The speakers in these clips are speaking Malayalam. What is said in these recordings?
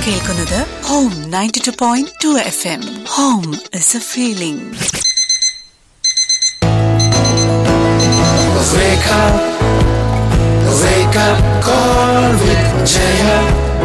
കേൾക്കുന്നത് home ninety two point two F M home is a feeling Wake up, wake up, call with Jaya.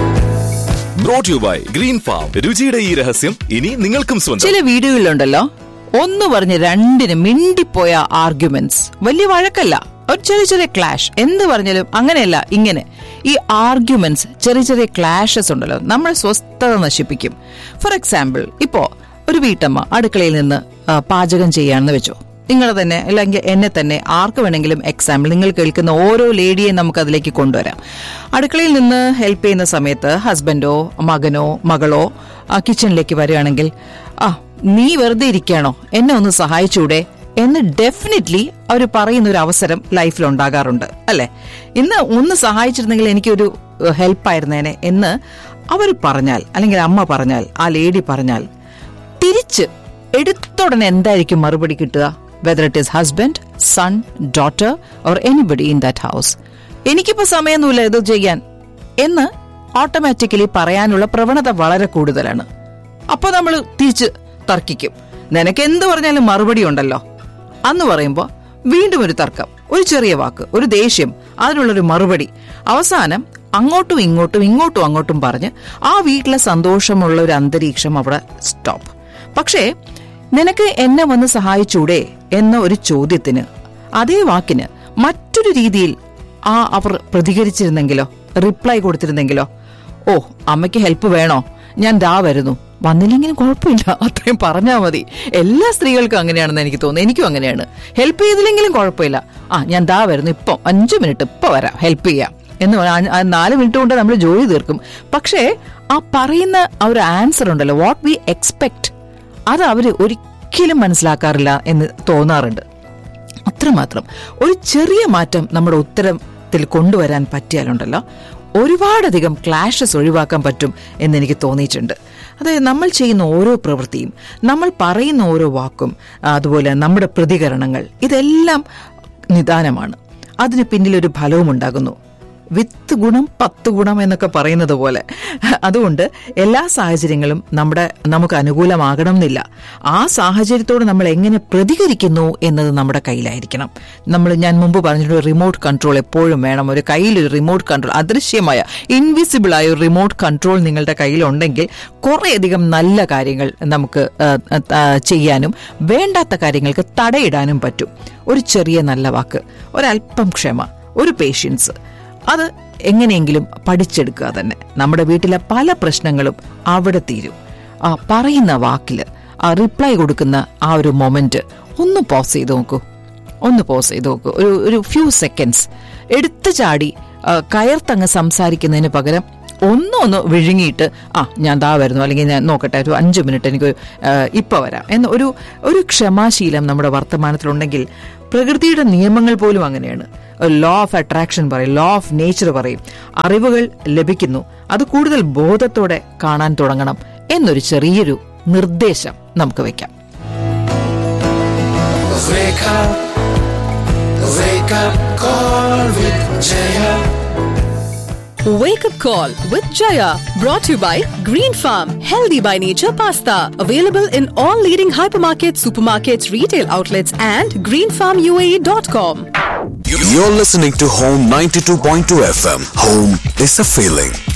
Brought you by green farm രുചിയുടെ ഈ രഹസ്യം ഇനി നിങ്ങൾക്കും സ്വന്തം ചില വീഡിയോയിലുണ്ടല്ലോ ഒന്ന് പറഞ്ഞ് രണ്ടിന് മിണ്ടിപ്പോയ ആർഗ്യുമെന്റ്സ് വലിയ വഴക്കല്ല ഒരു ചെറിയ ചെറിയ ക്ലാഷ് എന്ത് പറഞ്ഞാലും അങ്ങനെയല്ല ഇങ്ങനെ ഈ ആർഗ്യുമെന്റ്സ് ചെറിയ ചെറിയ ക്ലാഷസ് ഉണ്ടല്ലോ നമ്മൾ സ്വസ്ഥത നശിപ്പിക്കും ഫോർ എക്സാമ്പിൾ ഇപ്പോ ഒരു വീട്ടമ്മ അടുക്കളയിൽ നിന്ന് ആ, പാചകം ചെയ്യാണെന്ന് വെച്ചോ നിങ്ങളെ തന്നെ അല്ലെങ്കിൽ എന്നെ തന്നെ ആർക്ക് വേണമെങ്കിലും എക്സാമ്പിൾ നിങ്ങൾ കേൾക്കുന്ന ഓരോ ലേഡിയെ നമുക്ക് അതിലേക്ക് കൊണ്ടുവരാം അടുക്കളയിൽ നിന്ന് ഹെൽപ്പ് ചെയ്യുന്ന സമയത്ത് ഹസ്ബൻഡോ മകനോ മകളോ ആ കിച്ചണിലേക്ക് വരികയാണെങ്കിൽ ആ നീ വെറുതെ ഇരിക്കുകയാണോ എന്നെ ഒന്ന് സഹായിച്ചൂടെ എന്ന് ഡെഫിനറ്റ്ലി അവർ പറയുന്ന ഒരു അവസരം ലൈഫിൽ ഉണ്ടാകാറുണ്ട് അല്ലെ ഇന്ന് ഒന്ന് സഹായിച്ചിരുന്നെങ്കിൽ എനിക്കൊരു ഹെൽപ്പായിരുന്നേനെ എന്ന് അവർ പറഞ്ഞാൽ അല്ലെങ്കിൽ അമ്മ പറഞ്ഞാൽ ആ ലേഡി പറഞ്ഞാൽ തിരിച്ച് എടുത്തുടനെ എന്തായിരിക്കും മറുപടി കിട്ടുക whether it is husband son daughter or anybody in that house എനിക്കിപ്പോ സമയമൊന്നുമില്ല ഇത് ചെയ്യാൻ എന്ന് ഓട്ടോമാറ്റിക്കലി പറയാനുള്ള പ്രവണത വളരെ കൂടുതലാണ് അപ്പൊ നമ്മൾ തിരിച്ച് തർക്കിക്കും നിനക്ക് എന്ത് പറഞ്ഞാലും മറുപടി ഉണ്ടല്ലോ അന്ന് പറയുമ്പോ വീണ്ടും ഒരു തർക്കം ഒരു ചെറിയ വാക്ക് ഒരു ദേഷ്യം അതിനുള്ളൊരു മറുപടി അവസാനം അങ്ങോട്ടും ഇങ്ങോട്ടും ഇങ്ങോട്ടും അങ്ങോട്ടും പറഞ്ഞ് ആ വീട്ടിലെ സന്തോഷമുള്ള ഒരു അന്തരീക്ഷം അവിടെ സ്റ്റോപ്പ് പക്ഷേ നിനക്ക് എന്നെ വന്ന് സഹായിച്ചൂടെ എന്ന ഒരു ചോദ്യത്തിന് അതേ വാക്കിന് മറ്റൊരു രീതിയിൽ ആ അവർ പ്രതികരിച്ചിരുന്നെങ്കിലോ റിപ്ലൈ കൊടുത്തിരുന്നെങ്കിലോ ഓ അമ്മയ്ക്ക് ഹെൽപ്പ് വേണോ ഞാൻ ദാ വരുന്നു വന്നില്ലെങ്കിലും കുഴപ്പമില്ല അത്രയും പറഞ്ഞാൽ മതി എല്ലാ സ്ത്രീകൾക്കും അങ്ങനെയാണെന്ന് എനിക്ക് തോന്നുന്നു എനിക്കും അങ്ങനെയാണ് ഹെൽപ്പ് ചെയ്തില്ലെങ്കിലും കുഴപ്പമില്ല ആ ഞാൻ ദാ വരുന്നു ഇപ്പം അഞ്ചു മിനിറ്റ് ഇപ്പൊ വരാം ഹെൽപ്പ് ചെയ്യാം എന്ന് പറഞ്ഞാൽ ആ നാല് മിനിറ്റ് കൊണ്ട് നമ്മൾ ജോലി തീർക്കും പക്ഷേ ആ പറയുന്ന ആ ഒരു ആൻസർ ഉണ്ടല്ലോ വാട്ട് വി എക്സ്പെക്ട് അത് അവര് ഒരിക്കലും മനസ്സിലാക്കാറില്ല എന്ന് തോന്നാറുണ്ട് അത്രമാത്രം ഒരു ചെറിയ മാറ്റം നമ്മുടെ ഉത്തരത്തിൽ കൊണ്ടുവരാൻ പറ്റിയാലുണ്ടല്ലോ ഒരുപാടധികം ക്ലാഷസ് ഒഴിവാക്കാൻ പറ്റും എന്ന് എനിക്ക് തോന്നിയിട്ടുണ്ട് അതായത് നമ്മൾ ചെയ്യുന്ന ഓരോ പ്രവൃത്തിയും നമ്മൾ പറയുന്ന ഓരോ വാക്കും അതുപോലെ നമ്മുടെ പ്രതികരണങ്ങൾ ഇതെല്ലാം നിദാനമാണ് അതിന് പിന്നിൽ ഒരു ഫലവും ഉണ്ടാകുന്നു വിത്ത് ഗുണം പത്ത് ഗുണം എന്നൊക്കെ പറയുന്നത് പോലെ അതുകൊണ്ട് എല്ലാ സാഹചര്യങ്ങളും നമ്മുടെ നമുക്ക് അനുകൂലമാകണം എന്നില്ല ആ സാഹചര്യത്തോട് നമ്മൾ എങ്ങനെ പ്രതികരിക്കുന്നു എന്നത് നമ്മുടെ കയ്യിലായിരിക്കണം നമ്മൾ ഞാൻ മുമ്പ് പറഞ്ഞിട്ടുണ്ട് റിമോട്ട് കൺട്രോൾ എപ്പോഴും വേണം ഒരു കയ്യിൽ ഒരു റിമോട്ട് കൺട്രോൾ അദൃശ്യമായ ഇൻവിസിബിൾ ആയ ഒരു റിമോട്ട് കൺട്രോൾ നിങ്ങളുടെ കയ്യിലുണ്ടെങ്കിൽ കുറേയധികം നല്ല കാര്യങ്ങൾ നമുക്ക് ആ, ആ, ചെയ്യാനും വേണ്ടാത്ത കാര്യങ്ങൾക്ക് തടയിടാനും പറ്റും ഒരു ചെറിയ നല്ല വാക്ക് ഒരല്പം ക്ഷമ ഒരു പേഷ്യൻസ് അത് എങ്ങനെയെങ്കിലും പഠിച്ചെടുക്കുക തന്നെ നമ്മുടെ വീട്ടിലെ പല പ്രശ്നങ്ങളും അവിടെ തീരും ആ പറയുന്ന വാക്കില് ആ റിപ്ലൈ കൊടുക്കുന്ന ആ ഒരു മൊമെന്റ് ഒന്ന് പോസ് ചെയ്ത് നോക്കൂ ഒന്ന് പോസ് ചെയ്ത് നോക്കൂ ഒരു ഒരു ഫ്യൂ സെക്കൻഡ്സ് എടുത്തു ചാടി ആ, കയർത്തങ്ങ് സംസാരിക്കുന്നതിന് പകരം ഒന്നും ഒന്ന് വിഴുങ്ങിയിട്ട് ആ ഞാൻ ദാ വരുന്നു അല്ലെങ്കിൽ ഞാൻ നോക്കട്ടെ ഒരു അഞ്ച് മിനിറ്റ് എനിക്ക് ഇപ്പൊ വരാം എന്ന് ഒരു ഒരു ക്ഷമാശീലം നമ്മുടെ വർത്തമാനത്തിലുണ്ടെങ്കിൽ പ്രകൃതിയുടെ നിയമങ്ങൾ പോലും അങ്ങനെയാണ് ലോ ഓഫ് അട്രാക്ഷൻ പറയും ലോ ഓഫ് നേച്ചർ പറയും അറിവുകൾ ലഭിക്കുന്നു അത് കൂടുതൽ ബോധത്തോടെ കാണാൻ തുടങ്ങണം എന്നൊരു ചെറിയൊരു നിർദ്ദേശം നമുക്ക് വെക്കാം Wake up, wake up, call with Jaya. Wake up call with Jaya brought to you by Green Farm Healthy by Nature Pasta available in all leading hypermarkets, supermarkets, retail outlets and greenfarmuae.com. You're listening to Home 92.2 FM. Home is a feeling.